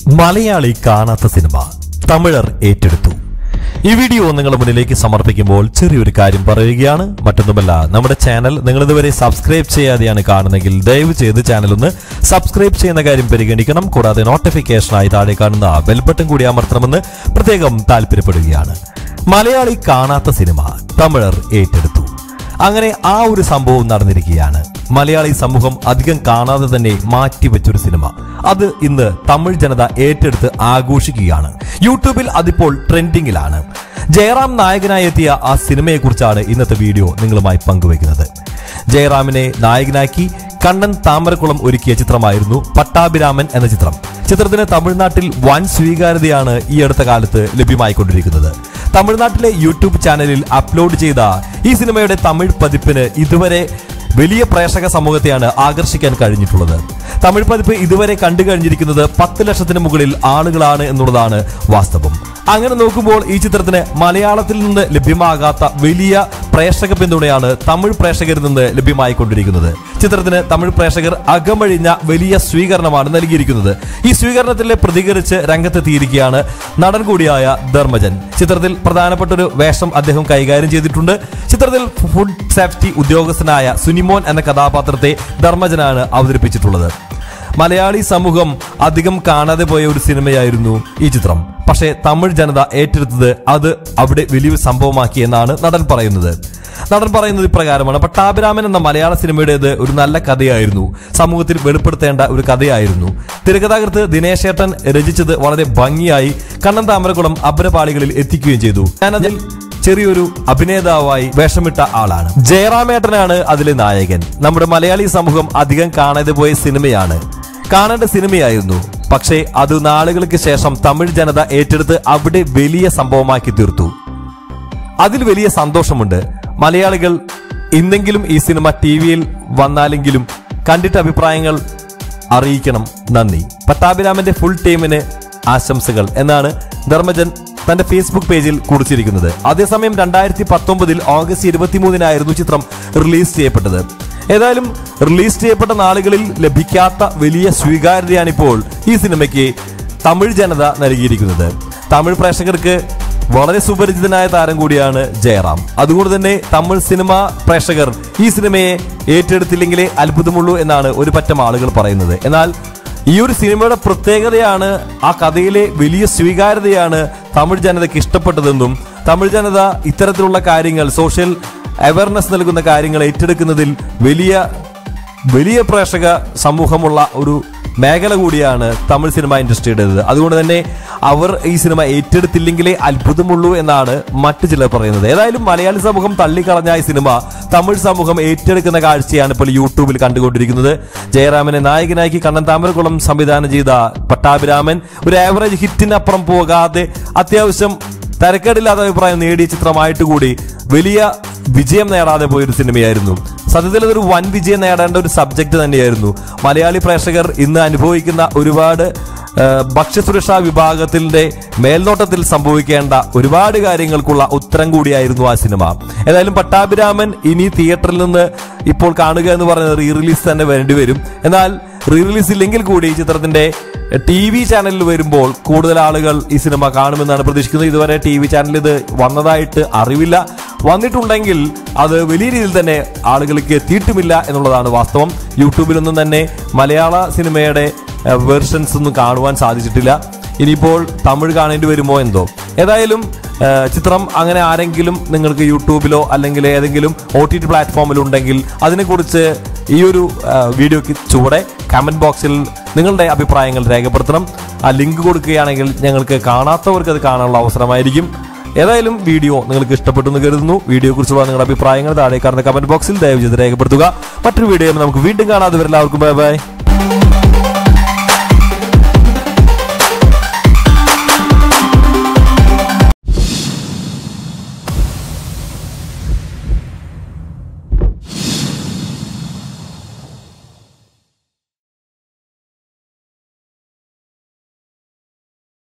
മലയാളി കാണാത്ത സിനിമ തമിഴർ ഏറ്റെടുത്തു ഈ വീഡിയോ നിങ്ങളുടെ മുന്നിലേക്ക് സമർപ്പിക്കുമ്പോൾ ചെറിയൊരു കാര്യം പറയുകയാണ് മറ്റൊന്നുമല്ല നമ്മുടെ ചാനൽ നിങ്ങൾ ഇതുവരെ സബ്സ്ക്രൈബ് ചെയ്യാതെയാണ് കാണുന്നതെങ്കിൽ ദയവ് ചെയ്ത് ചാനൽ ഒന്ന് സബ്സ്ക്രൈബ് ചെയ്യുന്ന കാര്യം പരിഗണിക്കണം കൂടാതെ നോട്ടിഫിക്കേഷനായി താഴെ കാണുന്ന ബെൽ ബട്ടൺ കൂടി അമർത്തണമെന്ന് പ്രത്യേകം താല്പര്യപ്പെടുകയാണ് മലയാളി കാണാത്ത സിനിമ തമിഴർ ഏറ്റെടുത്തു അങ്ങനെ ആ ഒരു സംഭവം നടന്നിരിക്കുകയാണ് മലയാളി സമൂഹം അധികം കാണാതെ തന്നെ മാറ്റിവെച്ചൊരു സിനിമ അത് ഇന്ന് തമിഴ് ജനത ഏറ്റെടുത്ത് ആഘോഷിക്കുകയാണ് യൂട്യൂബിൽ അതിപ്പോൾ ട്രെൻഡിങ്ങിലാണ് ജയറാം നായകനായി എത്തിയ ആ സിനിമയെക്കുറിച്ചാണ് ഇന്നത്തെ വീഡിയോ നിങ്ങളുമായി പങ്കുവയ്ക്കുന്നത് ജയറാമിനെ നായകനാക്കി കണ്ണൻ താമരക്കുളം ഒരുക്കിയ ചിത്രമായിരുന്നു പട്ടാഭിരാമൻ എന്ന ചിത്രം ചിത്രത്തിന് തമിഴ്നാട്ടിൽ വൻ സ്വീകാര്യതയാണ് ഈ അടുത്ത കാലത്ത് ലഭ്യമായിക്കൊണ്ടിരിക്കുന്നത് തമിഴ്നാട്ടിലെ യൂട്യൂബ് ചാനലിൽ അപ്ലോഡ് ചെയ്ത ഈ സിനിമയുടെ തമിഴ് പതിപ്പിന് ഇതുവരെ വലിയ പ്രേക്ഷക സമൂഹത്തെയാണ് ആകർഷിക്കാൻ കഴിഞ്ഞിട്ടുള്ളത് തമിഴ് പതിപ്പ് ഇതുവരെ കണ്ടു കഴിഞ്ഞിരിക്കുന്നത് പത്ത് ലക്ഷത്തിന് മുകളിൽ ആളുകളാണ് എന്നുള്ളതാണ് വാസ്തവം അങ്ങനെ നോക്കുമ്പോൾ ഈ ചിത്രത്തിന് മലയാളത്തിൽ നിന്ന് ലഭ്യമാകാത്ത വലിയ പ്രേക്ഷക പിന്തുണയാണ് തമിഴ് പ്രേക്ഷകരിൽ നിന്ന് ലഭ്യമായിക്കൊണ്ടിരിക്കുന്നത് ചിത്രത്തിന് തമിഴ് പ്രേക്ഷകർ അകമഴിഞ്ഞ വലിയ സ്വീകരണമാണ് നൽകിയിരിക്കുന്നത് ഈ സ്വീകരണത്തിൽ പ്രതികരിച്ച് രംഗത്തെത്തിയിരിക്കുകയാണ് നടൻ കൂടിയായ ധർമ്മജൻ ചിത്രത്തിൽ പ്രധാനപ്പെട്ട ഒരു വേഷം അദ്ദേഹം കൈകാര്യം ചെയ്തിട്ടുണ്ട് ചിത്രത്തിൽ ഫുഡ് സേഫ്റ്റി ഉദ്യോഗസ്ഥനായ സുനിമോൻ എന്ന കഥാപാത്രത്തെ ധർമ്മജനാണ് അവതരിപ്പിച്ചിട്ടുള്ളത് മലയാളി സമൂഹം അധികം കാണാതെ പോയ ഒരു സിനിമയായിരുന്നു ഈ ചിത്രം പക്ഷേ തമിഴ് ജനത ഏറ്റെടുത്തത് അത് അവിടെ വലിയൊരു സംഭവമാക്കി എന്നാണ് നടൻ പറയുന്നത് നടൻ പറയുന്നത് ഇപ്രകാരമാണ് പട്ടാഭിരാമൻ എന്ന മലയാള സിനിമയുടേത് ഒരു നല്ല കഥയായിരുന്നു സമൂഹത്തിൽ വെളിപ്പെടുത്തേണ്ട ഒരു കഥയായിരുന്നു തിരക്കഥാകൃത്ത് ദിനേശേട്ടൻ രചിച്ചത് വളരെ ഭംഗിയായി കണ്ണൻ താമരക്കുളം അബ്രപാളികളിൽ എത്തിക്കുകയും ചെയ്തു ഞാനതിൽ ചെറിയൊരു അഭിനേതാവായി വേഷമിട്ട ആളാണ് ജയറാമേട്ടനാണ് അതിലെ നായകൻ നമ്മുടെ മലയാളി സമൂഹം അധികം കാണാതെ പോയ സിനിമയാണ് കാണേണ്ട സിനിമയായിരുന്നു പക്ഷേ അത് നാളുകൾക്ക് ശേഷം തമിഴ് ജനത ഏറ്റെടുത്ത് അവിടെ വലിയ സംഭവമാക്കി തീർത്തു അതിൽ വലിയ സന്തോഷമുണ്ട് മലയാളികൾ ഇന്നെങ്കിലും ഈ സിനിമ ടി വിയിൽ വന്നാലെങ്കിലും കണ്ടിട്ട് അഭിപ്രായങ്ങൾ അറിയിക്കണം നന്ദി പട്ടാഭിരാമന്റെ ഫുൾ ടീമിന് ആശംസകൾ എന്നാണ് ധർമ്മജൻ തന്റെ ഫേസ്ബുക്ക് പേജിൽ കുറിച്ചിരിക്കുന്നത് അതേസമയം രണ്ടായിരത്തി പത്തൊമ്പതിൽ ഓഗസ്റ്റ് ഇരുപത്തിമൂന്നിനായിരുന്നു ചിത്രം റിലീസ് ചെയ്യപ്പെട്ടത് ഏതായാലും റിലീസ് ചെയ്യപ്പെട്ട നാളുകളിൽ ലഭിക്കാത്ത വലിയ സ്വീകാര്യതയാണിപ്പോൾ ഈ സിനിമയ്ക്ക് തമിഴ് ജനത നൽകിയിരിക്കുന്നത് തമിഴ് പ്രേക്ഷകർക്ക് വളരെ സുപരിചിതനായ താരം കൂടിയാണ് ജയറാം അതുകൊണ്ട് തന്നെ തമിഴ് സിനിമ പ്രേക്ഷകർ ഈ സിനിമയെ ഏറ്റെടുത്തില്ലെങ്കിലേ അത്ഭുതമുള്ളൂ എന്നാണ് ഒരു പറ്റം ആളുകൾ പറയുന്നത് എന്നാൽ ഈ ഒരു സിനിമയുടെ പ്രത്യേകതയാണ് ആ കഥയിലെ വലിയ സ്വീകാര്യതയാണ് തമിഴ് ജനതയ്ക്ക് ഇഷ്ടപ്പെട്ടതെന്നും തമിഴ് ജനത ഇത്തരത്തിലുള്ള കാര്യങ്ങൾ സോഷ്യൽ അവയർനെസ് നൽകുന്ന കാര്യങ്ങൾ ഏറ്റെടുക്കുന്നതിൽ വലിയ വലിയ പ്രേക്ഷക സമൂഹമുള്ള ഒരു മേഖല കൂടിയാണ് തമിഴ് സിനിമ ഇൻഡസ്ട്രിയുടേത് അതുകൊണ്ട് തന്നെ അവർ ഈ സിനിമ ഏറ്റെടുത്തില്ലെങ്കിലേ അത്ഭുതമുള്ളൂ എന്നാണ് മറ്റു ചിലർ പറയുന്നത് ഏതായാലും മലയാളി സമൂഹം തള്ളിക്കളഞ്ഞ ഈ സിനിമ തമിഴ് സമൂഹം ഏറ്റെടുക്കുന്ന കാഴ്ചയാണ് ഇപ്പോൾ യൂട്യൂബിൽ കണ്ടുകൊണ്ടിരിക്കുന്നത് ജയറാമനെ നായകനാക്കി കണ്ണൻ താമരക്കുളം സംവിധാനം ചെയ്ത പട്ടാഭിരാമൻ ഒരു ആവറേജ് ഹിറ്റിനപ്പുറം പോകാതെ അത്യാവശ്യം തരക്കേടില്ലാത്ത അഭിപ്രായം നേടിയ ചിത്രമായിട്ട് കൂടി വലിയ വിജയം നേടാതെ പോയൊരു സിനിമയായിരുന്നു സത്യത്തിൽ അതൊരു വൻ വിജയം നേടേണ്ട ഒരു സബ്ജക്ട് തന്നെയായിരുന്നു മലയാളി പ്രേക്ഷകർ ഇന്ന് അനുഭവിക്കുന്ന ഒരുപാട് ആ, ഭക്ഷ്യസുരക്ഷാ വിഭാഗത്തിന്റെ മേൽനോട്ടത്തിൽ സംഭവിക്കേണ്ട ഒരുപാട് കാര്യങ്ങൾക്കുള്ള ഉത്തരം കൂടിയായിരുന്നു ആ സിനിമ ഏതായാലും പട്ടാഭിരാമൻ ഇനി തിയേറ്ററിൽ നിന്ന് ഇപ്പോൾ കാണുക എന്ന് പറയുന്നത് റീ റിലീസ് തന്നെ വേണ്ടി വരും എന്നാൽ റീ റിലീസ് ഇല്ലെങ്കിൽ കൂടി ഈ ചിത്രത്തിന്റെ ടി വി ചാനലിൽ വരുമ്പോൾ കൂടുതൽ ആളുകൾ ഈ സിനിമ കാണുമെന്നാണ് പ്രതീക്ഷിക്കുന്നത് ഇതുവരെ ടി വി ചാനലിൽ ഇത് വന്നതായിട്ട് അറിവില്ല വന്നിട്ടുണ്ടെങ്കിൽ അത് വലിയ രീതിയിൽ തന്നെ ആളുകൾക്ക് എത്തിയിട്ടുമില്ല എന്നുള്ളതാണ് വാസ്തവം യൂട്യൂബിലൊന്നും തന്നെ മലയാള സിനിമയുടെ വെർഷൻസ് ഒന്നും കാണുവാൻ സാധിച്ചിട്ടില്ല ഇനിയിപ്പോൾ തമിഴ് കാണേണ്ടി വരുമോ എന്തോ ഏതായാലും ആ, ചിത്രം അങ്ങനെ ആരെങ്കിലും നിങ്ങൾക്ക് യൂട്യൂബിലോ അല്ലെങ്കിൽ ഏതെങ്കിലും ഒ ടി ടി പ്ലാറ്റ്ഫോമിൽ ഉണ്ടെങ്കിൽ അതിനെക്കുറിച്ച് ഈ ഒരു ആ, വീഡിയോയ്ക്ക് ചുവടെ കമന്റ് ബോക്സിൽ നിങ്ങളുടെ അഭിപ്രായങ്ങൾ രേഖപ്പെടുത്തണം ആ ലിങ്ക് കൊടുക്കുകയാണെങ്കിൽ ഞങ്ങൾക്ക് കാണാത്തവർക്ക് അത് കാണാനുള്ള അവസരമായിരിക്കും ഏതായാലും വീഡിയോ നിങ്ങൾക്ക് ഇഷ്ടപ്പെട്ടു എന്ന് കരുതുന്നു വീഡിയോ കുറിച്ചുള്ള നിങ്ങളുടെ അഭിപ്രായങ്ങൾ താഴെ കാണുന്ന കമന്റ് ബോക്സിൽ ദയവ് ചെയ്ത് രേഖപ്പെടുത്തുക മറ്റൊരു വീഡിയോയിൽ നമുക്ക് വീണ്ടും കാണാതെ എല്ലാവർക്കും ബൈ ബൈ